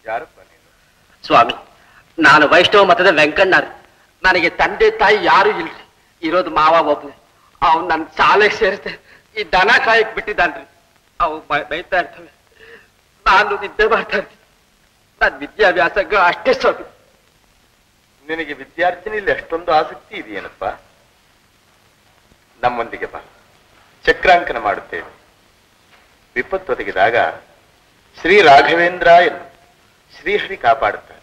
ಯಾರಪ್ಪ ನೀನು ಸ್ವಾಮಿ ನಾನು ವೈಷ್ಣವ ಮತದ ವೆಂಕಣ್ಣರ್ ನನಗೆ ತಂದೆ ತಾಯಿ ಯಾರು ಇಲ್ರಿ ಇರೋದು ಮಾವ ಒಬ್ಬನೇ ಅವ್ನು ನನ್ನ ಶಾಲೆಗೆ ಸೇರಿಸ್ದೆ ಈ ದನ ಕಾಯಕ್ ಬಿಟ್ಟಿದ್ದಾನ್ರಿ ಅವು ಬೈ- ಬೈತಾ ಇರ್ತವೆ ನಾನು ನಿದ್ದೆ ಮಾಡ್ತಾ ಇರ್ತೀನಿ ನನ್ನ ವಿದ್ಯಾಭ್ಯಾಸಕ್ಕೆ ಅಷ್ಟೇ ಸ್ವಾಮಿ ನಿನಗೆ ವಿದ್ಯಾರ್ಥಿನಿಯಲ್ಲಿ ಅಷ್ಟೊಂದು ಆಸಕ್ತಿ ಇದೆಯೇನಪ್ಪ ನಮ್ಮೊಂದಿಗೆ ಬಾ ಚಕ್ರಾಂಕನ ಮಾಡುತ್ತೇವೆ ವಿಪತ್ತು ಒದಗಿದಾಗ ಶ್ರೀ ರಾಘವೇಂದ್ರ ಎಂದು ಶ್ರೀಹರಿ ಕಾಪಾಡುತ್ತಾರೆ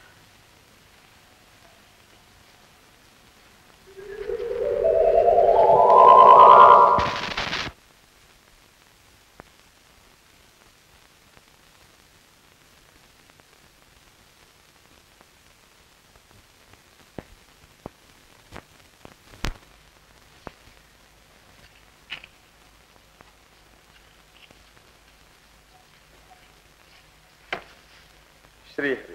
ಶ್ರೀಹರಿ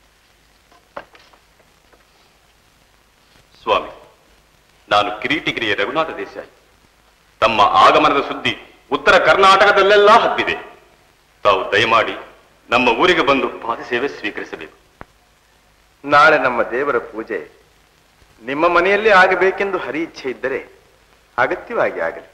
ಸ್ವಾಮಿ ನಾನು ಕಿರೀಟಿಗಿರಿಯ ರಘುನಾಥ ದೇಸಾಯಿ ತಮ್ಮ ಆಗಮನದ ಸುದ್ದಿ ಉತ್ತರ ಕರ್ನಾಟಕದಲ್ಲೆಲ್ಲ ಹಬ್ಬಿದೆ ತಾವು ದಯಮಾಡಿ ನಮ್ಮ ಊರಿಗೆ ಬಂದು ಪಾದಸೇವೆ ಸ್ವೀಕರಿಸಬೇಕು ನಾಳೆ ನಮ್ಮ ದೇವರ ಪೂಜೆ ನಿಮ್ಮ ಮನೆಯಲ್ಲಿ ಆಗಬೇಕೆಂದು ಹರಿ ಇಚ್ಛೆ ಇದ್ದರೆ ಅಗತ್ಯವಾಗಿ ಆಗಲಿ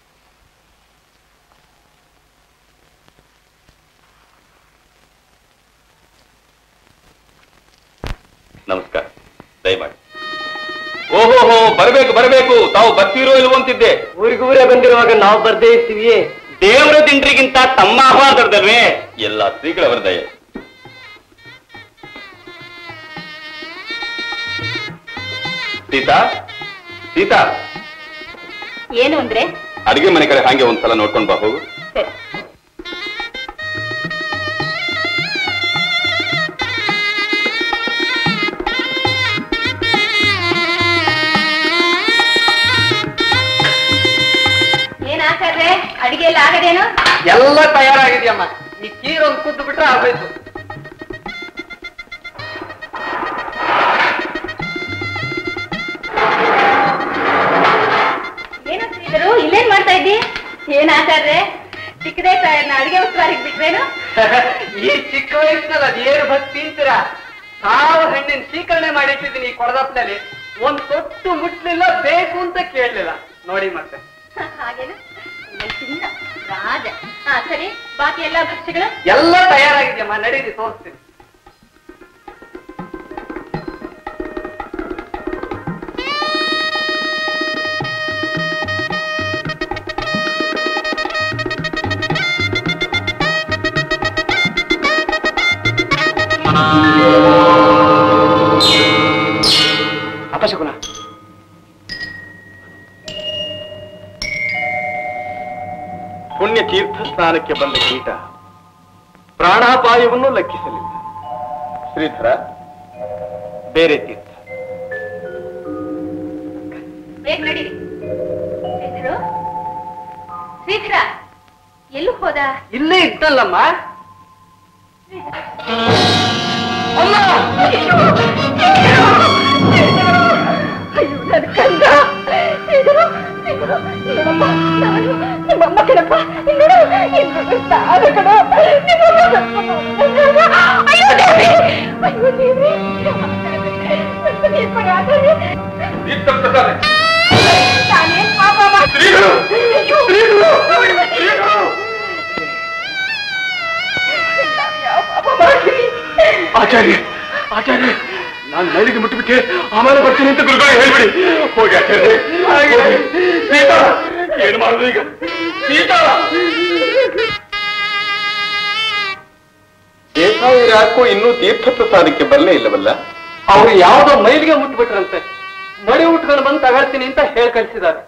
ನಮಸ್ಕಾರ ದಯಮಾಡಿ ಓಹೋಹೋ ಬರಬೇಕು ಬರಬೇಕು ತಾವು ಬರ್ತೀರೋ ಇಲ್ವೋ ಅಂತಿದ್ದೆ ಊರಿಗೂರೇ ಬಂದಿರುವಾಗ ನಾವು ಬರ್ದೇ ಇರ್ತೀವಿ ದೇವರ ತಿಂಡ್ರಿಗಿಂತ ತಮ್ಮ ಆಹ್ವಾನ ದೊಡ್ಡದಲ್ವೇ ಎಲ್ಲ ಶ್ರೀಗಳವರ ದಯ ಸೀತಾ ಸೀತಾ ಏನು ಅಂದ್ರೆ ಅಡಿಗೆ ಮನೆ ಕಡೆ ಹಾಗೆ ಒಂದ್ಸಲ ನೋಡ್ಕೊಂಡ್ ಬಾ ಹೋಗು ಸರಿ ಏನ್ ಆಚಾರ್ರೆ ಅಡಿಗೆ ಎಲ್ಲ ಆಗದೇನು ಎಲ್ಲ ತಯಾರಾಗಿದೆಯಮ್ಮ ಈ ಕೀರ್ ಒಂದು ಕುದ್ದು ಬಿಟ್ರೆ ಆಗೋಯ್ತು ಏನು ಶ್ರೀಧರು ಇಲ್ಲೇನ್ ಮಾಡ್ತಾ ಇದ್ದಿ ಏನ್ ಆಚಾರ್ರೆ ಚಿಕ್ಕದೇ ತಾಯನ್ನ ಅಡಿಗೆ ಉತ್ಸವಾರಿಗೆ ಬಿಟ್ರೇನು ಈ ಚಿಕ್ಕ ವಯಸ್ಸಿನಲ್ಲಿ ಅದೇನು ಭಕ್ತಿ ಅಂತೀರಾ ಸಾವಿರ ಹಣ್ಣಿನ ಸ್ವೀಕರಣೆ ಮಾಡಿಟ್ಟಿದ್ದೀನಿ ಈ ಕೊಡದಪ್ಪನಲ್ಲಿ ಒಂದ್ ತೊಟ್ಟು ಮುಟ್ಲಿಲ್ಲ ಬೇಕು ಅಂತ ಕೇಳಲಿಲ್ಲ ನೋಡಿ ಮತ್ತೆ ಹಾಗೇನು ನಿಮ್ಮಲ್ಲಿ ಚಿನ್ನ ರಾಜ ಹಾ ಸರಿ ಬಾಕಿ ಎಲ್ಲ ಭಕ್ಷ್ಯಗಳು ಎಲ್ಲ ತಯಾರಾಗಿದೆಯಮ್ಮ ನಡೀರಿ ತೋರಿಸ್ತೀನಿ ಅಪಶಕುನ ಪುಣ್ಯ ತೀರ್ಥ ಸ್ನಾನಕ್ಕೆ ಬಂದ ಕೀಟ ಪ್ರಾಣಾಪಾಯವನ್ನು ಲೆಕ್ಕಿಸಲಿಲ್ಲ ಶ್ರೀಧರ ಬೇರೆ ತೀರ್ಥ ಬೇಗ ನಡೀರಿ ಶ್ರೀಧರು ಶ್ರೀಧರ ಎಲ್ಲೂ ಹೋದ ಇಲ್ಲೇ ಇದ್ದಲ್ಲಮ್ಮ ಅಯ್ಯೋ ನನ್ನ ಕಂದ ಶ್ರೀಧರು ಶ್ರೀಧರು ನಿಮ್ಮಮ್ಮ ನಾನು ನಿಮ್ಮಮ್ಮ ಕಣಪ್ಪ ನೋಡು ಇನ್ನು ನಾನು ಕಣ ಅಯ್ಯೋ ದೇವಿ ಅಯ್ಯೋ ದೇವಿ ನಾನೇನ್ ಪಾಪ ಮಾಡಿ ಯಾವ ಪಾಪ ಮಾಡ್ತೀನಿ ಆಚಾರ್ಯ ಆಚಾರ್ಯ ನಾನು ನೈಲಿಗೆ ಮುಟ್ಟಿಬಿಟ್ಟೆ ಆಮೇಲೆ ಬರ್ತೀನಿ ಅಂತ ಗುರುಗಳು ಹೇಳ್ಬಿಡಿ ಹೋಗಿ ಆಚಾರ್ಯ ಹೋಗಿ. ಸೀತಾ ಏನು ಮಾಡುದು ಈಗ ಸೀತಾ ದೇಸಾಯಿರು ಯಾಕೋ ಇನ್ನೂ ತೀರ್ಥ ಪ್ರಸಾದಕ್ಕೆ ಬರಲೇ ಇಲ್ಲವಲ್ಲ ಅವ್ರು ಯಾವ್ದೋ ಮೈಲಿಗೆ ಮುಟ್ಬಿಟ್ರಂತೆ ಮಡಿ ಉಟ್ಕೊಂಡು ಬಂದು ತಗೊಳ್ತೀನಿ ಅಂತ ಹೇಳಿ ಕಳ್ಸಿದ್ದಾರೆ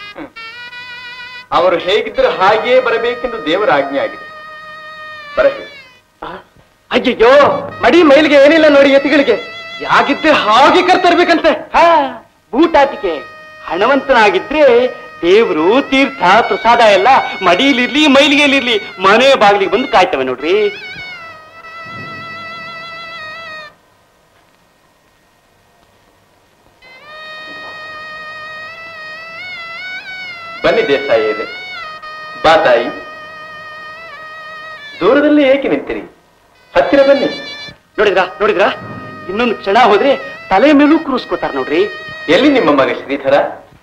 ಅವರು ಹೇಗಿದ್ರೆ ಹಾಗೆಯೇ ಬರಬೇಕೆಂದು ದೇವರ ಆಜ್ಞೆ ಆಗಿದೆ ಬರಬೇಕು ಅಯ್ಯಯ್ಯೋ ಮಡಿ ಮೈಲಿಗೆ ಏನಿಲ್ಲ ನೋಡಿ ಎತ್ತಿಗಳಿಗೆ ಯಾಗಿದ್ರೆ ಹಾಗೆ ಕರ್ತರ್ಬೇಕಂತೆ ಹಾ ಬೂಟಾಟಿಕೆ ಹಣವಂತನಾಗಿದ್ರೆ ದೇವ್ರು ತೀರ್ಥ ಪ್ರಸಾದ ಎಲ್ಲ ಮಡಿಲಿರ್ಲಿ ಮೈಲಿಗೆಲಿರ್ಲಿ ಮನೆ ಬಾಗಿಲಿಗೆ ಬಂದು ಕಾಯ್ತವೆ ನೋಡ್ರಿ ಬನ್ನಿ ದೇಸಾಯಿಯರೇ ಬಾ ತಾಯಿ ದೂರದಲ್ಲಿ ಏಕೆ ನಿಂತಿರಿ ಹತ್ತಿರ ಬನ್ನಿ ನೋಡಿದ್ರಾ ನೋಡಿದ್ರಾ ಇನ್ನೊಂದು ಕ್ಷಣ ಹೋದ್ರೆ ತಲೆ ಮೇಲೂ ಕೂರಿಸ್ಕೋತಾರ ನೋಡ್ರಿ ಎಲ್ಲಿ ನಿಮ್ಮ ಮಗ ಶ್ರೀಧರ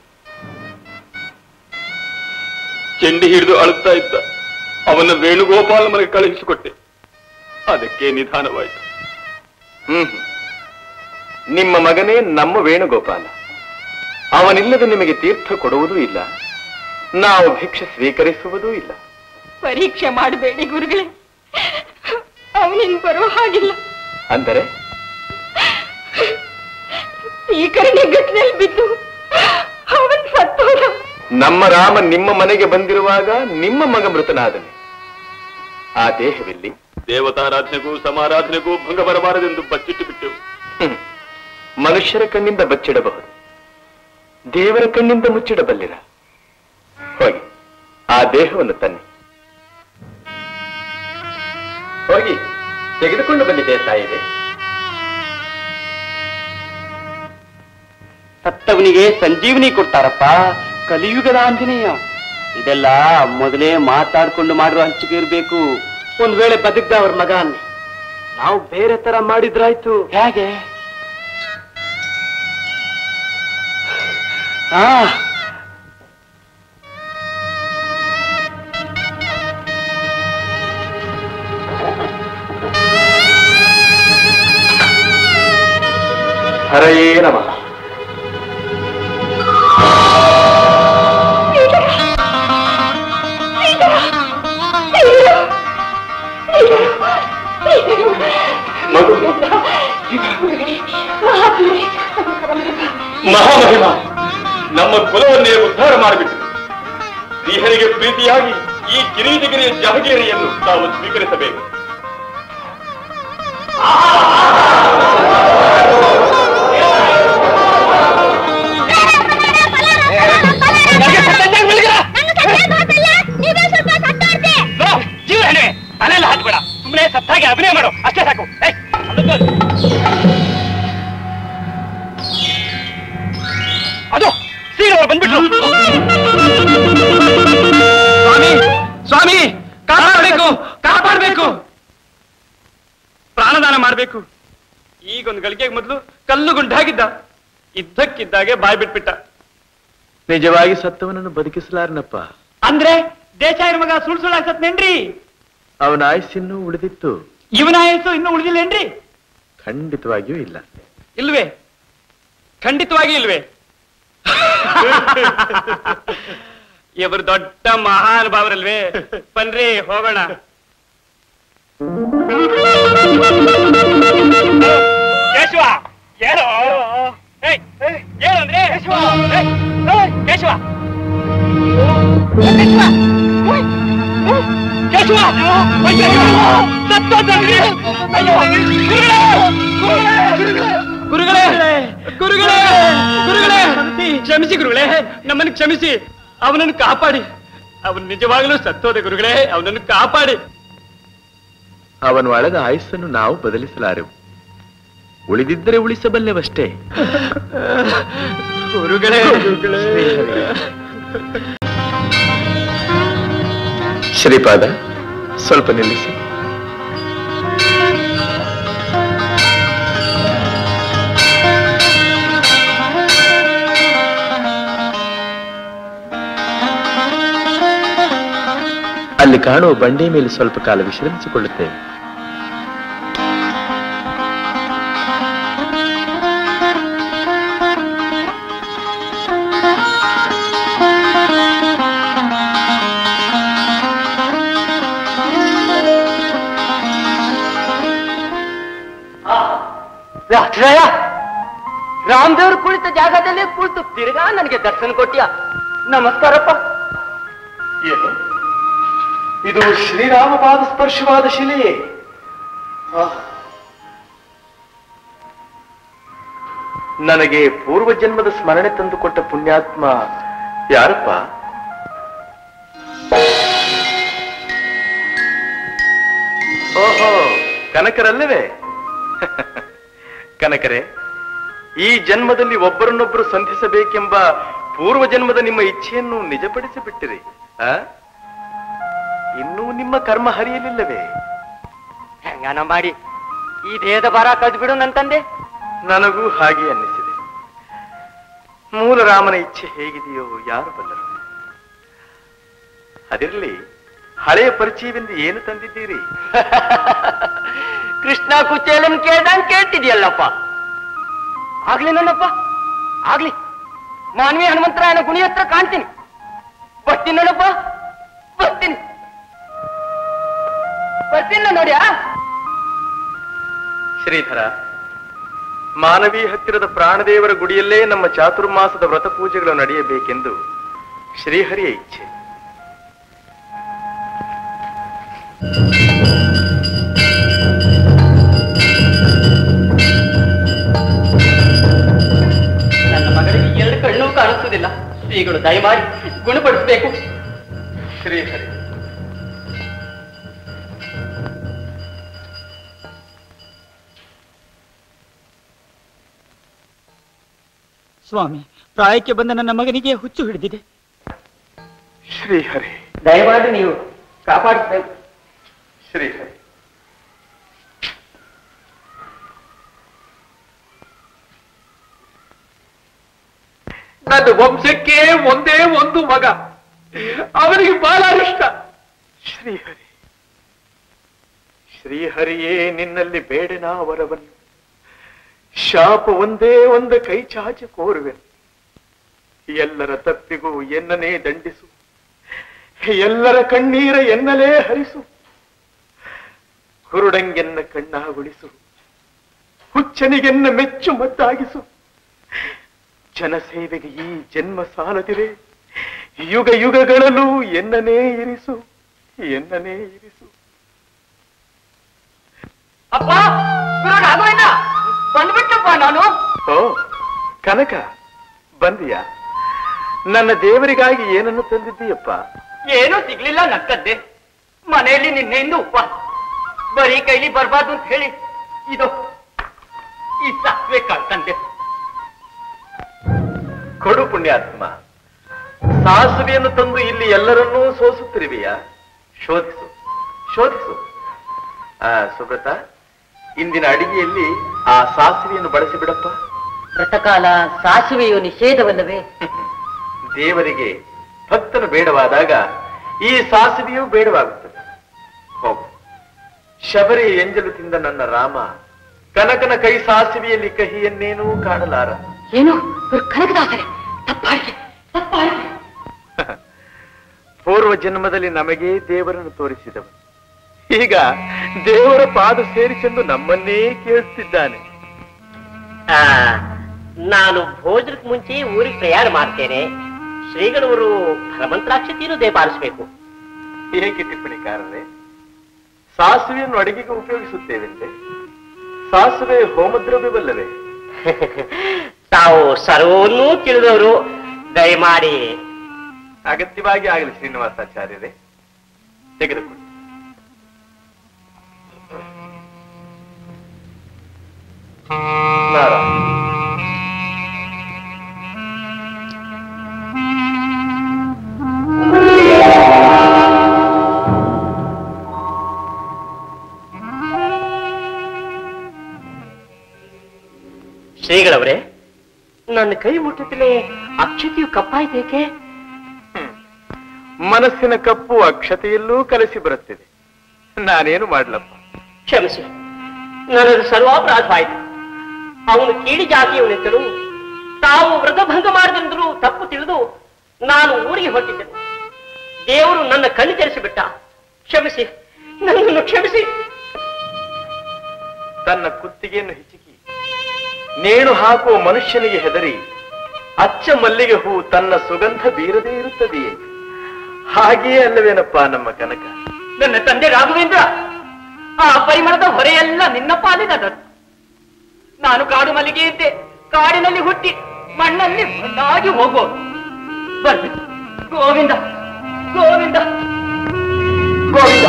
ಚೆಂಡಿ ಹಿಡಿದು ಅಳುತ್ತಾ ಇದ್ದ ಅವನ ವೇಣುಗೋಪಾಲ ಮನೆಗೆ ಕಳುಹಿಸಿಕೊಟ್ಟೆ ಅದಕ್ಕೆ ನಿಧಾನವಾಯಿತು ಹ್ಮ್ ನಿಮ್ಮ ಮಗನೇ ನಮ್ಮ ವೇಣುಗೋಪಾಲ ಅವನಿಲ್ಲದೆ ನಿಮಗೆ ತೀರ್ಥ ಕೊಡುವುದೂ ಇಲ್ಲ ನಾವು ಭಿಕ್ಷೆ ಸ್ವೀಕರಿಸುವುದೂ ಇಲ್ಲ ಪರೀಕ್ಷೆ ಮಾಡಬೇಡಿ ಗುರುಗಳೇ ಅವನಿನ್ ಬರೋ ಹಾಗಿಲ್ಲ ಅಂದರೆ ಈ ಕರಣೆ ಗಟ್ಟಿನಲ್ಲಿ ಬಿದ್ದು ಅವನ್ ಸತ್ತೋದ ನಮ್ಮ ರಾಮ ನಿಮ್ಮ ಮನೆಗೆ ಬಂದಿರುವಾಗ ನಿಮ್ಮ ಮಗ ಮೃತನಾದನು ಆ ದೇಹವೆಲ್ಲಿ ದೇವತಾರಾಧನೆಗೂ ಸಮಾರಾಧನೆಗೂ ಭಂಗ ಬರಬಾರದೆಂದು ಬಚ್ಚಿಟ್ಟು ಬಿಟ್ಟೆವು ಮನುಷ್ಯರ ಕಣ್ಣಿಂದ ಬಚ್ಚಿಡಬಹುದು ದೇವರ ಕಣ್ಣಿಂದ ಮುಚ್ಚಿಡಬಲ್ಲಿರ ಹೋಗಿ ಆ ದೇಹವನ್ನು ತನ್ನಿ ಹೋಗಿ ತೆಗೆದುಕೊಂಡು ಬಂದಿದೆ ತಾಯಿದೆ ಸತ್ತವನಿಗೆ ಸಂಜೀವನಿ ಕೊಡ್ತಾರಪ್ಪ ಕಲಿಯುಗದ ಆಂಜನೇಯ ಇದೆಲ್ಲ ಮೊದಲೇ ಮಾತಾಡ್ಕೊಂಡು ಮಾಡುವ ಹಂಚಿಕೆ ಇರಬೇಕು ಒಂದ್ ವೇಳೆ ಬದುಕ್ದ ಅವ್ರ ಮಗ ಅನ್ನಿ ನಾವು ಬೇರೆ ತರ ಮಾಡಿದ್ರಾಯ್ತು ಹೇಗೆ ಹಾ ಹರಯೇ ನಮಃ ಮಗು ಮಹಾಮಹಿಮ ನಮ್ಮ ಕುಲವನ್ನೇ ಉದ್ಧಾರ ಮಾಡಿಬಿಟ್ಟು ಶ್ರೀಹರಿಗೆ ಪ್ರೀತಿಯಾಗಿ ಈ ಕಿರೀಟಗಿರಿಯ ಜಹಗೇರಿಯನ್ನು ತಾವು ಸ್ವೀಕರಿಸಬೇಕು ಜೀವ ಹೆಣೆ ತಲೆಲ್ಲ ಹಾಕ್ಬೇಡ ಸುಮ್ಮನೆ ಸತ್ತಾಗಿ ಅಭಿನಯ ಮಾಡು ಅಷ್ಟೇ ಸಾಕು ಏಯ್, ಅಲ್ಲೊಂದು. ಅದು ಸೀರೆ ಅವ್ರು ಬಂದ್ಬಿಟ್ರು ಸ್ವಾಮಿ ಸ್ವಾಮಿ ಕಾಪಾಡಬೇಕು ಕಾಪಾಡಬೇಕು ಪ್ರಾಣದಾನ ಮಾಡಬೇಕು ಈಗೊಂದು ಗಳಿಗೆಗೆ ಮೊದಲು ಕಲ್ಲು ಗುಂಡಾಗಿದ್ದ ಇದ್ದಕ್ಕಿದ್ದಾಗೆ ಬಾಯ್ ಬಿಟ್ಬಿಟ್ಟ ನಿಜವಾಗಿ ಸತ್ತವನನ್ನು ಬದುಕಿಸಲಾರನಪ್ಪ ಅಂದ್ರೆ ದೇಶಾಯನ ಮಗ ಸುಳ್ ಸುಳ್ಳು ಸತ್ನೇನ್ರಿ ಅವನ ಆಯುಸ್ಸಿನ್ನೂ ಉಳಿದಿತ್ತು ಇವನ ಆಯಸ್ಸು ಇನ್ನೂ ಉಳಿದಿಲ್ಲೇನ್ರಿ ಖಂಡಿತವಾಗಿಯೂ ಇಲ್ಲ ಇಲ್ವೇ ಖಂಡಿತವಾಗಿ ಇಲ್ವೇ ಇವರು ದೊಡ್ಡ ಮಹಾನುಭಾವರಲ್ವೇ ಬನ್ರಿ ಹೋಗೋಣ ಕೇಶವ ಹೇಳು ಏಯ್, ಹೇಳು ಅಂದ್ರೆ ಕೇಶವ ಏಯ್, ಏಯ್, ಕೇಶವ ಕೇಶವ ಅಯ್ಯೋ, ಸತ್ತೋದ್ನಲ್ರಿ. ಅಯ್ಯೋ, ಗುರುಗಳೇ ಗುರುಗಳೇ ಗುರುಗಳೇ ಗುರುಗಳೇ ಕ್ಷಮಿಸಿ ಗುರುಗಳೇ ನಮ್ಮನ್ನು ಕ್ಷಮಿಸಿ ಅವನನ್ನು ಕಾಪಾಡಿ ಅವನು ನಿಜವಾಗಲೂ ಸತ್ತೋದೆ ಗುರುಗಳೇ ಅವನನ್ನು ಕಾಪಾಡಿ ಅವನು ಅಳೆದ ಆಯುಸ್ಸನ್ನು ನಾವು ಬದಲಿಸಲಾರೆವು ಉಳಿದಿದ್ದರೆ ಉಳಿಸಬಲ್ಲೆವಷ್ಟೇ ಗುರುಗಳೇ ಶ್ರೀಪಾದ ಸ್ವಲ್ಪ ನಿಲ್ಲಿಸಿ ಅಲ್ಲಿ ಕಾಣುವ ಬಂಡೆ ಮೇಲೆ ಸ್ವಲ್ಪ ಕಾಲ ವಿಶ್ರಮಿಸಿಕೊಳ್ಳುತ್ತೇವೆ ಅಕ್ಷರಯ್ಯ ರಾಮದೇವ್ರು ಕುಳಿತ ಜಾಗದಲ್ಲಿ ಕುಳಿತು ತಿರ್ಗಾ ನನಗೆ ದರ್ಶನ ಕೊಟ್ಟಿಯ ನಮಸ್ಕಾರಪ್ಪ ಏನು ಇದು ಶ್ರೀರಾಮ ಪಾದ ಸ್ಪರ್ಶವಾದ ಶಿಲೆಯೇ ನನಗೆ ಪೂರ್ವ ಜನ್ಮದ ಸ್ಮರಣೆ ತಂದುಕೊಟ್ಟ ಪುಣ್ಯಾತ್ಮ ಯಾರಪ್ಪ ಓಹೋ ಕನಕರಲ್ಲವೇ ಕನಕರೇ ಈ ಜನ್ಮದಲ್ಲಿ ಒಬ್ಬರನ್ನೊಬ್ಬರು ಸಂಧಿಸಬೇಕೆಂಬ ಪೂರ್ವ ಜನ್ಮದ ನಿಮ್ಮ ಇಚ್ಛೆಯನ್ನು ನಿಜಪಡಿಸಿ ಬಿಟ್ಟಿರಿ ಆ? ಇನ್ನೂ ನಿಮ್ಮ ಕರ್ಮ ಹರಿಯಲಿಲ್ಲವೇ ಹೆಂಗಾನ ಮಾಡಿ ಈ ದೇಹದ ಭಾರ ಕದ್ದು ಬಿಡು ನನ್ ತಂದೆ ನನಗೂ ಹಾಗೆ ಅನ್ನಿಸಿದೆ ಮೂಲ ರಾಮನ ಇಚ್ಛೆ ಹೇಗಿದೆಯೋ ಯಾರು ಬಲ್ಲರು ಅದಿರಲಿ ಹಳೆಯ ಪರಿಚಯವೆಂದು ಏನು ತಂದಿದ್ದೀರಿ ಕೃಷ್ಣ ಕುಚೇಲನ್ ಕೇಳ್ದಂಗ್ ಕೇಳ್ತಿದ್ಯಲ್ಲಪ್ಪ ಆಗ್ಲಿ ನನ್ನಪ್ಪ ಆಗ್ಲಿ ಮಾನವೀಯ ಹನುಮಂತರಾಯನ ಗುಣಿ ಹತ್ರ ಕಾಣ್ತೀನಿ ಬರ್ತೀನಿ ನೋಡಪ್ಪ ಬರ್ತೀನಿ ಬರ್ತೀನಿ ನೋಡ್ಯಾ ಶ್ರೀಧರ ಮಾನವಿ ಹತ್ತಿರದ ಪ್ರಾಣದೇವರ ಗುಡಿಯಲ್ಲೇ ನಮ್ಮ ಚಾತುರ್ಮಾಸದ ವ್ರತ ಪೂಜೆಗಳು ನಡೆಯಬೇಕೆಂದು ಶ್ರೀಹರಿಯ ಇಚ್ಛೆ ನನ್ನ ಮಗಳಿಗೆ ಎರಡು ಕಣ್ಣು ಕಾಣಿಸುವುದಿಲ್ಲ ಶ್ರೀಗಳು ದಯಮಾಡಿ ಗುಣಪಡಿಸಬೇಕು ಶ್ರೀಹರಿ ಸ್ವಾಮಿ ಪ್ರಾಯಕ್ಕೆ ಬಂದ ನನ್ನ ಮಗನಿಗೆ ಹುಚ್ಚು ಹಿಡಿದಿದೆ ಶ್ರೀಹರಿ ದಯಮಾಡಿ ನೀವು ಕಾಪಾಡಿಸಬೇಕು ಶ್ರೀಹರಿ ನನ್ನ ವಂಶಕ್ಕೆ ಒಂದೇ ಒಂದು ಮಗ ಅವನಿಗೆ ಬಹಳ ಇಷ್ಟ ಶ್ರೀಹರಿ ಶ್ರೀಹರಿಯೇ ನಿನ್ನಲ್ಲಿ ಬೇಡನ ವರವನ್ನು ಶಾಪ ಒಂದೇ ಒಂದು ಕೈ ಚಾಚಿ ಕೋರುವೆನು ಎಲ್ಲರ ತಪ್ಪಿಗೂ ಎನ್ನನೇ ದಂಡಿಸು ಎಲ್ಲರ ಕಣ್ಣೀರ ಎನ್ನಲೇ ಹರಿಸು ಕುರುಡಂಗೆನ್ನ ಕಣ್ಣಾಗುಳಿಸು ಹುಚ್ಚನಿಗೆನ್ನ ಮೆಚ್ಚು ಮದ್ದಾಗಿಸು ಜನಸೇವೆಗೆ ಈ ಜನ್ಮ ಸಾಲದಿರೆ ಯುಗ ಯುಗಗಳಲ್ಲೂ ಎನ್ನನೇ ಇರಿಸು ಎನ್ನನೇ ಇರಿಸು ಅಪ್ಪ ಗುರು ರಾಘವೇಂದ್ರ ಬಂದ್ಬಿಟ್ಟಪ್ಪ ನಾನು ಓ ಕನಕ ಬಂದಿಯಾ ನನ್ನ ದೇವರಿಗಾಗಿ ಏನನ್ನು ತಂದಿದ್ದೀಯಪ್ಪ ಏನೂ ಸಿಗ್ಲಿಲ್ಲ ನಕ್ಕದ್ದೆ ಮನೆಯಲ್ಲಿ ನಿನ್ನೆಯಿಂದ ಉಪವಾಸ ಬರೀ ಕೈಲಿ ಬರ್ಬಾರ್ದು ಅಂತ ಹೇಳಿ ಇದು ಈ ಸಾಸಿವೆ ಕಾಳು ತಂದೆ ಕೊಡು ಪುಣ್ಯಾತ್ಮ ಸಾಸುವೆಯನ್ನು ತಂದು ಇಲ್ಲಿ ಎಲ್ಲರನ್ನೂ ಸೋಸುತ್ತಿರುವೆಯಾ ಶೋಧಿಸು ಶೋಧಿಸು ಆ ಸುಬ್ರತ ಇಂದಿನ ಅಡಿಗೆಯಲ್ಲಿ ಆ ಸಾಸಿವೆಯನ್ನು ಬಳಸಿ ಬಿಡಪ್ಪ ವ್ರತಕಾಲ ಸಾಸುವೆಯು ನಿಷೇಧವಲ್ಲವೇ ದೇವರಿಗೆ ಭಕ್ತನು ಬೇಡವಾದಾಗ ಈ ಸಾಸಿವೆಯೂ ಬೇಡವಾಗುತ್ತದೆ ಹೋಗು ಶಬರಿ ಎಂಜಲು ತಿಂದ ನನ್ನ ರಾಮ ಕನಕನ ಕೈ ಸಾಸಿವೆಯಲ್ಲಿ ಕಹಿಯನ್ನೇನೂ ಕಾಣಲಾರ ಏನು ಇವರು ಕನಕದಾಸರೆ ತಪ್ಪಾಳಿಕೆ ತಪ್ಪಾಳಿಕೆ ಪೂರ್ವ ಜನ್ಮದಲ್ಲಿ ನಮಗೇ ದೇವರನ್ನು ತೋರಿಸಿದವು ಈಗ ದೇವರ ಪಾದ ಸೇರಿಸೆಂದು ನಮ್ಮನ್ನೇ ಕೇಳುತ್ತಿದ್ದಾನೆ ಆ, ನಾನು ಭೋಜನಕ್ಕೆ ಮುಂಚೆ ಊರಿಗೆ ಪ್ರಯಾಣ ಮಾಡ್ತೇನೆ ಶ್ರೀಗಳವರು ಹನುಮಂತರಾಕ್ಷತೆಯನ್ನು ದಯಪಾಲಿಸಬೇಕು ಏಕೆ ಟಿಪ್ಪಣಿಕಾರರೇ ಸಾಸುವೆಯನ್ನು ಅಡಿಗೆಗೆ ಉಪಯೋಗಿಸುತ್ತೇವೆಂತೆ ಸಾಸುವೆ ಹೋಮದ್ರವ್ಯವಲ್ಲವೇ ತಾವು ಸರ್ವನ್ನೂ ತಿಳಿದವರು ದಯಮಾಡಿ ಅಗತ್ಯವಾಗಿ ಆಗಲಿ ಶ್ರೀನಿವಾಸಾಚಾರ್ಯರೇ ತೆಗೆದುಕೊಳ್ಳಿ ನಾರಾಯಣ ಶ್ರೀಗಳವರೇ ನನ್ನ ಕೈ ಮುಟ್ಟುತ್ತಲೇ ಅಕ್ಷತೆಯು ಕಪ್ಪಾಯ್ತೇಕೆ ಮನಸ್ಸಿನ ಕಪ್ಪು ಅಕ್ಷತೆಯಲ್ಲೂ ಕಲಸಿ ಬರುತ್ತಿದೆ ನಾನೇನು ಮಾಡ್ಲಪ್ಪ ಕ್ಷಮಿಸಿ ನನ್ನದು ಸರ್ವಾಪರಾಧವಾಯಿತು ಅವನು ಕೀಳಿ ಜಾತಿಯವನೆಂತಲೂ ತಾವು ವ್ರತಭಂಗ ಮಾಡಿದಂದರೂ ತಪ್ಪು ತಿಳಿದು ನಾನು ಊರಿಗೆ ಹೊರಟಿದ್ದೆನು ದೇವರು ನನ್ನ ಕಣ್ಣು ತೆರೆಸಿಬಿಟ್ಟ ಕ್ಷಮಿಸಿ ನನ್ನನ್ನು ಕ್ಷಮಿಸಿ ತನ್ನ ಕುತ್ತಿಗೆಯನ್ನು ಹಿಚುಕಿ ನೇಣು ಹಾಕುವ ಮನುಷ್ಯನಿಗೆ ಹೆದರಿ ಅಚ್ಚ ಮಲ್ಲಿಗೆ ಹೂ ತನ್ನ ಸುಗಂಧ ಬೀರದೇ ಇರುತ್ತದೆಯೇ ಹಾಗೆಯೇ ಅಲ್ಲವೇನಪ್ಪ ನಮ್ಮ ಕನಕ ನನ್ನ ತಂದೆ ರಾಘವೇಂದ್ರ ಆ ಪರಿಮಳದ ಹೊರೆಯೆಲ್ಲ ನಿನ್ನ ಪಾಲಿನದು ನಾನು ಕಾಡು ಮಲ್ಲಿಗೆ ಇದ್ದೆ ಕಾಡಿನಲ್ಲಿ ಹುಟ್ಟಿ ಮಣ್ಣಲ್ಲಿ ಮಣ್ಣಾಗಿ ಹೋಗೋದು ಬರ್ರಿ ಗೋವಿಂದ ಗೋವಿಂದ ಗೋವಿಂದ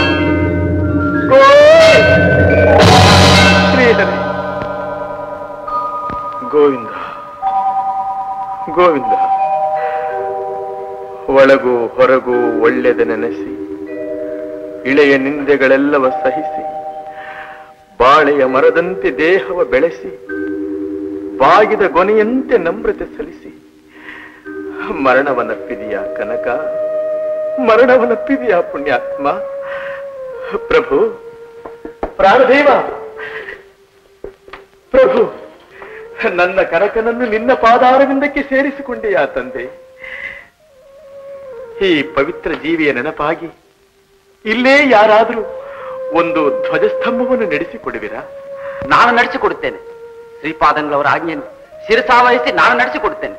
ಶ್ರೀಹರಿ ಗೋವಿಂದ ಗೋವಿಂದ ಒಳಗೂ ಹೊರಗೂ ಒಳ್ಳೆದ ನೆನೆಸಿ ಇಳೆಯ ನಿಂದೆಗಳೆಲ್ಲವ ಸಹಿಸಿ ಬಾಳೆಯ ಮರದಂತೆ ದೇಹವ ಬೆಳೆಸಿ ಬಾಗಿದ ಗೊನೆಯಂತೆ ನಮ್ರತೆ ಸಲ್ಲಿಸಿ ಮರಣವನಪ್ಪಿದೆಯ ಕನಕ ಮರಣವನಪ್ಪಿದೆಯ ಪುಣ್ಯಾತ್ಮ ಪ್ರಭು ಪ್ರಾಣದೇವ ಪ್ರಭು ನನ್ನ ಕನಕನನ್ನು ನಿನ್ನ ಪಾದಾರವಿಂದಕ್ಕೆ ಸೇರಿಸಿಕೊಂಡೆಯಾ ತಂದೆ ಈ ಪವಿತ್ರ ಜೀವಿಯ ನೆನಪಾಗಿ ಇಲ್ಲೇ ಯಾರಾದರೂ ಒಂದು ಧ್ವಜಸ್ತಂಭವನ್ನು ನಡೆಸಿಕೊಡುವಿರಾ ನಾನು ನಡೆಸಿಕೊಡುತ್ತೇನೆ ಶ್ರೀಪಾದಂಗಳವರ ಆಜ್ಞೆಯನ್ನು ಶಿರಸಾವಹಿಸಿ ನಾನು ನಡೆಸಿಕೊಡುತ್ತೇನೆ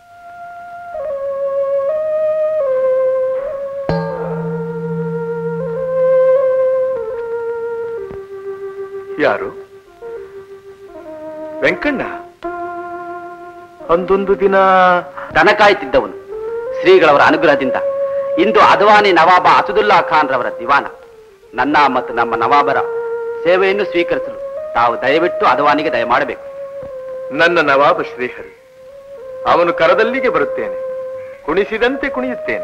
ಯಾರು ವೆಂಕಣ್ಣ ಅಂದೊಂದು ದಿನ ದನ ಕಾಯುತ್ತಿದ್ದವನು ಶ್ರೀಗಳವರ ಅನುಗ್ರಹದಿಂದ ಇಂದು ಅದ್ವಾನಿ ನವಾಬ ಅಸದುಲ್ಲಾ ಖಾನ್ ರವರ ದಿವಾನ ನನ್ನ ಮತ್ತು ನಮ್ಮ ನವಾಬರ ಸೇವೆಯನ್ನು ಸ್ವೀಕರಿಸಲು ತಾವು ದಯವಿಟ್ಟು ಅದ್ವಾನಿಗೆ ದಯ ಮಾಡಬೇಕು ನನ್ನ ನವಾಬ ಶ್ರೀಹರಿ ಅವನು ಕರದಲ್ಲಿಗೆ ಬರುತ್ತೇನೆ ಕುಣಿಸಿದಂತೆ ಕುಣಿಯುತ್ತೇನೆ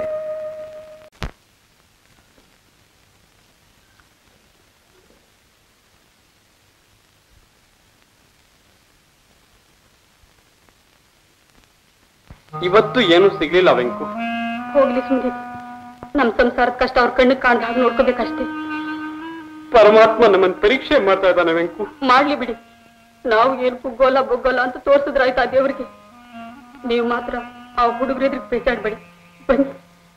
ಇವತ್ತು ಏನು ಸಿಗ್ಲಿಲ್ಲ ವೆಂಕು ಹೋಗ್ಲಿ ಸುಮ್ನೆ ನಮ್ ಸಂಸಾರದ ಕಷ್ಟ ಅವ್ರ ಕಣ್ಣಿಗೆ ಕಾಣ್ದಾಗ ನೋಡ್ಕೋಬೇಕಷ್ಟೇ ಪರಮಾತ್ಮ ನಮ್ಮನ್ನ ಪರೀಕ್ಷೆ ಮಾಡ್ತಾ ಇದ್ದಾನೆ ವೆಂಕು ಮಾಡ್ಲಿ ಬಿಡಿ ನಾವು ಏನ್ ಬುಗ್ಗೋಲ್ಲ ಬುಗ್ಗೋಲ್ಲ ಅಂತ ತೋರ್ಸಿದ್ರಾಯ್ತಾ ದೇವ್ರಿಗೆ ನೀವು ಮಾತ್ರ ಆ ಹುಡುಗರೆದ್ರಿಗೆ ಪೇಚಾಡ್ಬೇಡಿ ಬನ್ನಿ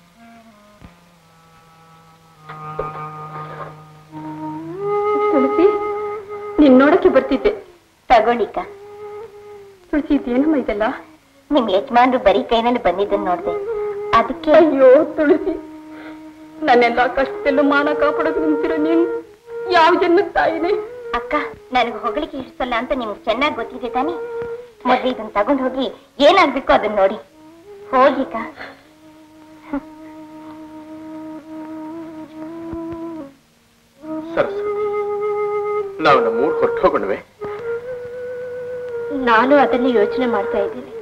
ತುಳಸಿ ನೀನ್ ನೋಡಕ್ಕೆ ಬರ್ತಿದ್ದೆ ತಗೊಳ್ಳಿಕ ತುಳಸಿ ಇದೇನಮ್ಮ ಇದೆಲ್ಲ ನಿಮ್ ಯಜಮಾನ್ರು ಬರೀ ಕೈನಲ್ಲಿ ಬಂದಿದ್ದನ್ನ ನೋಡ್ದೆ ಅದಕ್ಕೆ ಅಯ್ಯೋ ತುಳಸಿ ನನ್ನೆಲ್ಲ ಕಷ್ಟದಲ್ಲೂ ಮಾನ ಕಾಪಾಡೋದು ನಿಂತಿರೋ ನೀನು ಯಾವ ಜನ್ಮದ ತಾಯಿನೇ ಅಕ್ಕ ನನಗೆ ಹೊಗಳಿಕೆ ಇಡ್ಸಲ್ಲ ಅಂತ ನಿಮ್ಗೆ ಚೆನ್ನಾಗಿ ಗೊತ್ತಿದೆ ತಾನೆ ಮೊದ್ಲು ಇದನ್ನ ತಗೊಂಡ್ ಹೋಗಿ ಏನಾಗ್ಬೇಕು ಅದನ್ನ ನೋಡಿ ಹೋಗಿಕ ಸರಸ್ವತಿ ನಾವು ನಮ್ಮೂರು ಹೊರಟು ಹೋಗೋಣವೆ ನಾನು ಅದನ್ನೇ ಯೋಚನೆ ಮಾಡ್ತಾ ಇದ್ದೀನಿ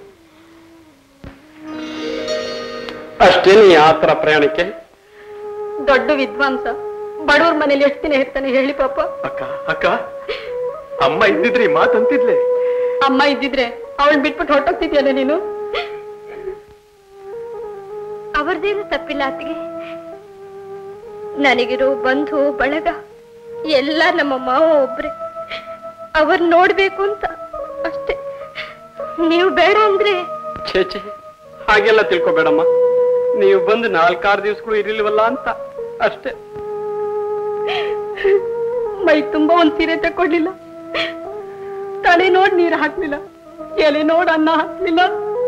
ಅಷ್ಟೇನೆ ಆ ತರ ಪ್ರಯಾಣಕ್ಕೆ ದೊಡ್ಡ ವಿದ್ವಾಂಸ ಬಡವ್ರ ಮನೇಲಿ ಎಷ್ಟು ದಿನ ಇರ್ತಾನೆ ಹೇಳಿ ಪಾಪ ಅಕ್ಕ ಅಕ್ಕ ಅಮ್ಮ ಇದ್ದಿದ್ರಿ ಮಾತಂತಿದ್ಲೆ ಅಮ್ಮ ಇದ್ದಿದ್ರೆ ಅವಳು ಬಿಟ್ಬಿಟ್ಟು ಹೊರಟೋಗ್ತಿದ್ಯಲ್ಲ ನೀನು ಅವರದೇನು ತಪ್ಪಿಲ್ಲ ಅತ್ತಿಗೆ ನನಗಿರೋ ಬಂಧು ಬಳಗ ಎಲ್ಲ ನಮ್ಮ ಮಾವ ಒಬ್ರೆ ಅವ್ರ ನೋಡ್ಬೇಕು ಅಂತ ಅಷ್ಟೇ ನೀವು ಬೇಡ ಅಂದ್ರೆ ಛೇ ಛೇ ಹಾಗೆಲ್ಲ ತಿಳ್ಕೊಬೇಡಮ್ಮ ನೀವು ಬಂದು ನಾಲ್ಕಾರು ದಿವಸಗಳು ಇರಲಿಲ್ವಲ್ಲ ಅಂತ ಅಷ್ಟೇ ಮೈ ತುಂಬಾ ಒಂದ್ ಸೀರೆ ತಕೊಡ್ಲಿಲ್ಲ ತಲೆ ನೋಡ್ ನೀರ್ ಹಾಕ್ಲಿಲ್ಲ ಎಲೆ ನೋಡ್ ಅನ್ನ ಹಾಕ್ಲಿಲ್ಲ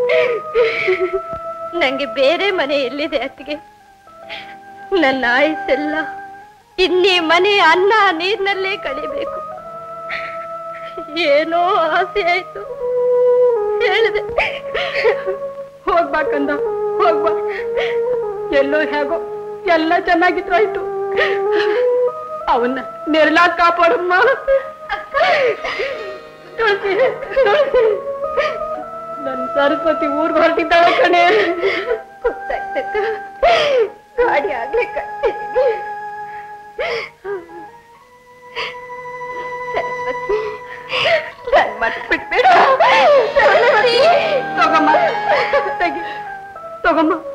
ನಂಗೆ ಬೇರೆ ಮನೆ ಎಲ್ಲಿದೆ ಅತ್ತಿಗೆ ನನ್ನ ಆಯಸ್ಸೆಲ್ಲ ಇನ್ನೀ ಮನೆ ಅನ್ನ ನೀರ್ನಲ್ಲೇ ಕಳಿಬೇಕು ಏನೋ ಆಸೆ ಆಯ್ತು ಹೇಳಿದೆ ಹೋಗ್ಬಾ ಕಂದ ಹೋಗ್ಬಾ ಎಲ್ಲೋ ಹೇಗೋ ಎಲ್ಲ ಚೆನ್ನಾಗಿದ್ರು ಆಯ್ತು ಅವನ್ನ ನೆರಳಾಗ್ ಕಾಪಾಡಮ್ಮ ತುಳಸಿ ತುಳಸಿ ನನ್ ಸರಸ್ವತಿ ಊರ್ಗ್ ಹೊರಟಿದ್ದಾಳೆ ಕಣೆ ಗೊತ್ತಾಯ್ತಕ್ಕ ಗಾಡಿ ಆಗ್ಲೇ ಕಟ್ಟಿದ್ದೀನಿ ಸರಸ್ವತಿ ನನ್ ಮತ್ ಬಿಟ್ಬೇಡ ತಗೊಮ್ಮ ತೆಗಿ ತಗೊಮ್ಮ